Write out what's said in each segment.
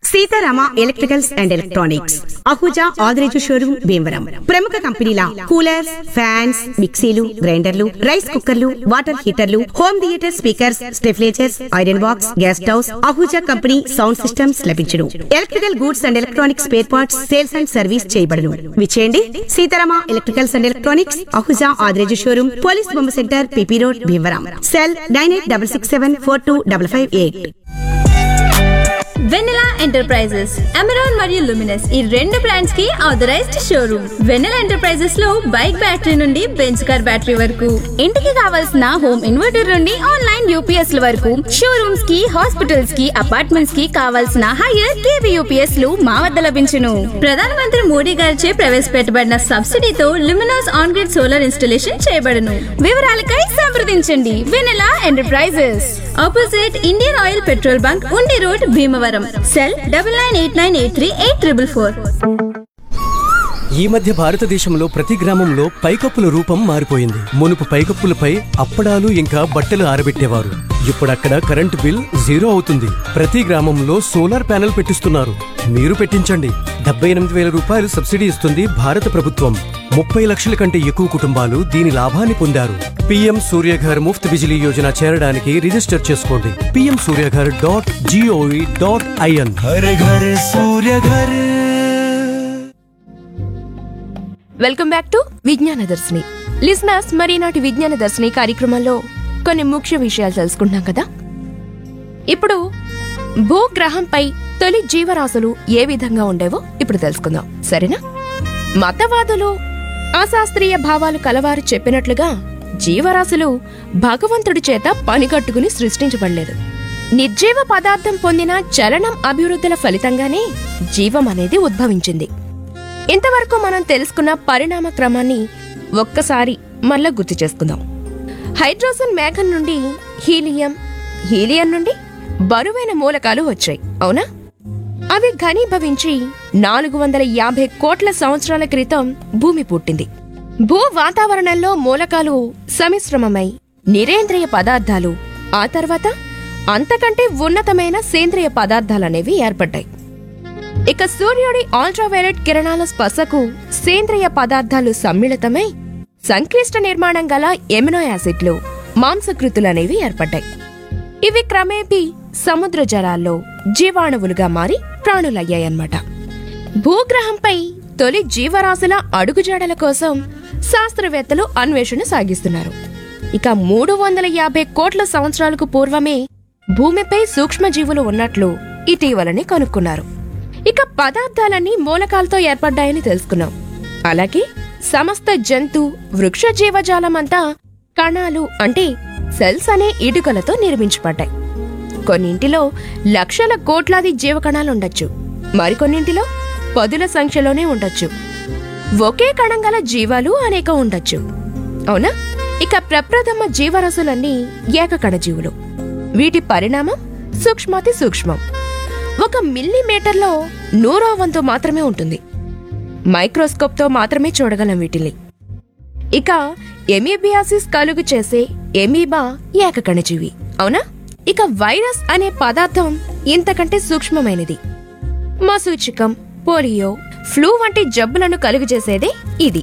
Sitarama electricals and electronics Ahuja Adireju showroom Bhimavaram ప్రముఖ కంపెనీల coolers fans మిక్సీలు గ్రైండర్లు రైస్ కుక్కర్లు వాటర్ హీటర్లు home theater speakers stabilizers iron box gas stoves Ahuja company sound systems లభించును electrical goods and electronics spare parts sales and service చేయబడును విచేయండి Seetharama electricals and electronics Ahuja Adireju showroom police బొమ్మ centre P P road Bhimavaram cell nine eight double six seven four two double five eight Vennela enterprises Amaron మరియు Luminous ఈ రెండు brands కి authorised showroom Vennela enterprises లో bike battery నుండి bench car battery వరకు ఇంటికి కావాల్సిన హోమ్ ఇన్వర్టర్ నుండి ఆన్లైన్ యూపీఎస్ ల వరకు షోరూమ్స్ కి హాస్పిటల్స్ కి అపార్ట్మెంట్స్ కి కావాల్సిన హైయర్ కేవీ యూపీఎస్ లు మా వద్ద లభించును ప్రధానమంత్రి మోడీ గారిచే ప్రవేశపెట్టబడిన సబ్సిడీతో Luminous on grid solar installation చేయబడును వివరాలకై సంప్రదించండి Vennela enterprises opposite Indian oil petrol bunk Undi road Bhimavaram cell double nine eight nine eight three eight triple four ఈ మధ్య భారతదేశంలో ప్రతి గ్రామంలో పైకప్పుల రూపం మారిపోయింది మునుపు పైకప్పులపై అప్పడాలు ఇంకా బట్టలు ఆరబెట్టేవారు ఇప్పుడు అక్కడ కరెంట్ బిల్ జీరో అవుతుంది ప్రతి గ్రామంలో సోలార్ ప్యానెల్ పెట్టిస్తున్నారు మీరు పెట్టించండి డెబ్బై ఎనిమిది వేల రూపాయలు సబ్సిడీ ఇస్తుంది భారత ప్రభుత్వం ముప్పై లక్షల కంటే ఎక్కువ కుటుంబాలు దీని లాభాన్ని పొందారు పీఎం సూర్యఘర్ ముఫ్త్ బిజిలీ యోజన చేరడానికి రిజిస్టర్ చేసుకోండి PM Suryaghar dot G O V dot I N हर घर सूर्य घर వెల్కమ్ బ్యాక్ టు విజ్ఞాన దర్శిని లిసనర్స్ మరి నాటి విజ్ఞాన దర్శిని కార్యక్రమంలో కొన్ని ముఖ్య విషయాలు తెలుసుకుంటున్నాం కదా ఇప్పుడు భూగ్రహంపై తొలి జీవరాశులు ఏ విధంగా ఉండేవో ఇప్పుడు తెలుసుకుందాం సరేనా మతవాదులు అశాస్త్రీయ భావాలు కలవారు చెప్పినట్లుగా జీవరాశులు భగవంతుడి చేత పనిగట్టుకుని సృష్టించబడలేదు నిర్జీవ పదార్థం పొందిన చలనం అభివృద్ధుల ఫలితంగానే జీవం అనేది ఉద్భవించింది ఇంతవరకు మనం తెలుసుకున్న పరిణామ క్రమాన్ని ఒక్కసారి మళ్ళా గుర్తు చేసుకుందాం హైడ్రోజన్ మేఘం నుండి హీలియం హీలియం నుండి బరువైన మూలకాలు వచ్చాయి అవునా అవి ఘనీభవించి నాలుగు వందల యాభై కోట్ల సంవత్సరాల క్రితం భూమి పుట్టింది భూ వాతావరణంలో మూలకాలు సమిశ్రమమై నిరేంద్రియ పదార్థాలు ఆ తర్వాత అంతకంటే ఉన్నతమైన సేంద్రియ పదార్థాలనేవి ఏర్పడ్డాయి ఇక సూర్యుడి అల్ట్రావైలెట్ కిరణాల స్పర్శకు సేంద్రియ పదార్థాలు సమ్మిళితమై సంక్లిష్ట నిర్మాణం గల ఎమినో యాసిడ్లు మాంసకృతులనేవి ఏర్పడ్డాయి ఇవి క్రమేపీ సముద్ర జలాల్లో జీవాణువులుగా మారి ప్రాణులయ్యాయన్నమాట భూగ్రహంపై తొలి జీవరాశుల అడుగుజాడల కోసం శాస్త్రవేత్తలు అన్వేషణ సాగిస్తున్నారు ఇక మూడు వందల యాభై కోట్ల సంవత్సరాలకు పూర్వమే భూమిపై సూక్ష్మజీవులు ఉన్నట్లు ఇటీవలనే కనుక్కున్నారు ఇక పదార్థాలన్నీ మూలకాలతో ఏర్పడ్డాయని తెలుసుకున్నాం అలాగే సమస్త జంతు వృక్ష జీవజాలమంతా కణాలు అంటే సెల్స్ అనే ఇటుకలతో నిర్మించబడ్డాయి కొన్నింటిలో లక్షల కోట్లాది జీవకణాలుండొచ్చు మరికొన్నింటిలో పదుల సంఖ్యలోనే ఉండొచ్చు ఒకే కణం గల జీవాలు అనేక ఉండొచ్చు అవునా ఇక ప్రప్రథమ జీవరసులన్నీ ఏకకణ జీవులు వీటి పరిణామం సూక్ష్మాతి సూక్ష్మం ఒక మిల్లీమీటర్లో నూరో వంతు మాత్రమే ఉంటుంది మైక్రోస్కోప్తో మాత్రమే చూడగలం వీటిని ఇక ఎమీబియాసిస్ కలుగు చేసే ఎమీబా ఏకకణజీవి అవునా ఇక వైరస్ అనే పదార్థం ఇంతకంటే సూక్ష్మమైనది మసూచికం పోలియో ఫ్లూ వంటి జబ్బులను కలుగజేసేదే ఇది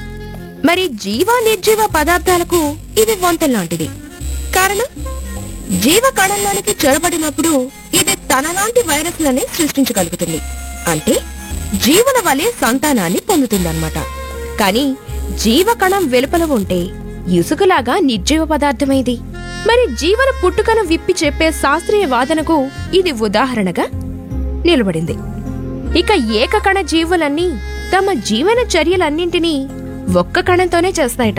మరి జీవ నిర్జీవ పదార్థాలకు ఇది వంతెన లాంటిది కారణం జీవ కణంలోనికి చొరబడినప్పుడు ఇది తనలాంటి వైరస్లని సృష్టించగలుగుతుంది అంటే జీవుల వలె సంతానాన్ని పొందుతుందన్నమాట కానీ జీవకణం వెలుపల ఉంటే ఇసుకలాగా నిర్జీవ పదార్థమైంది మరి జీవన పుట్టుకను విప్పి చెప్పే శాస్త్రీయ వాదనకు ఇది ఉదాహరణగా నిలబడింది ఇక ఏకకణ జీవులన్నీ తమ జీవన చర్యలన్నింటినీ ఒక్క కణంతోనే చేస్తాయట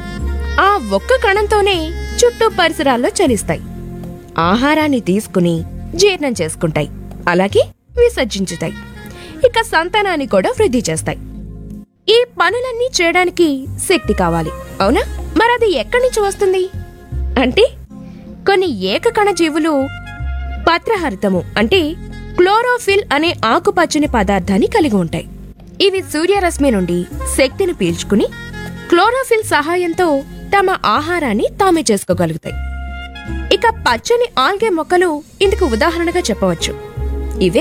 ఆ ఒక్క కణంతోనే చుట్టూ పరిసరాల్లో చలిస్తాయి ఆహారాన్ని తీసుకుని జీర్ణం చేసుకుంటాయి అలాగే విసర్జించుతాయి ఇక సంతానాన్ని కూడా వృద్ధి చేస్తాయి ఈ పనులన్నీ చేయడానికి శక్తి కావాలి అవునా మరి అది ఎక్కడి నుంచి వస్తుంది అంటే కొన్ని ఏకకణ జీవులు పత్రహరితము అంటే క్లోరోఫిల్ అనే ఆకుపచ్చని పదార్థాన్ని కలిగి ఉంటాయి ఇవి సూర్యరశ్మి నుండి శక్తిని పీల్చుకుని క్లోరోఫిల్ సహాయంతో తమ ఆహారాన్ని తామే చేసుకోగలుగుతాయి ఇక పచ్చని ఆల్గే మొక్కలు ఇందుకు ఉదాహరణగా చెప్పవచ్చు ఇవే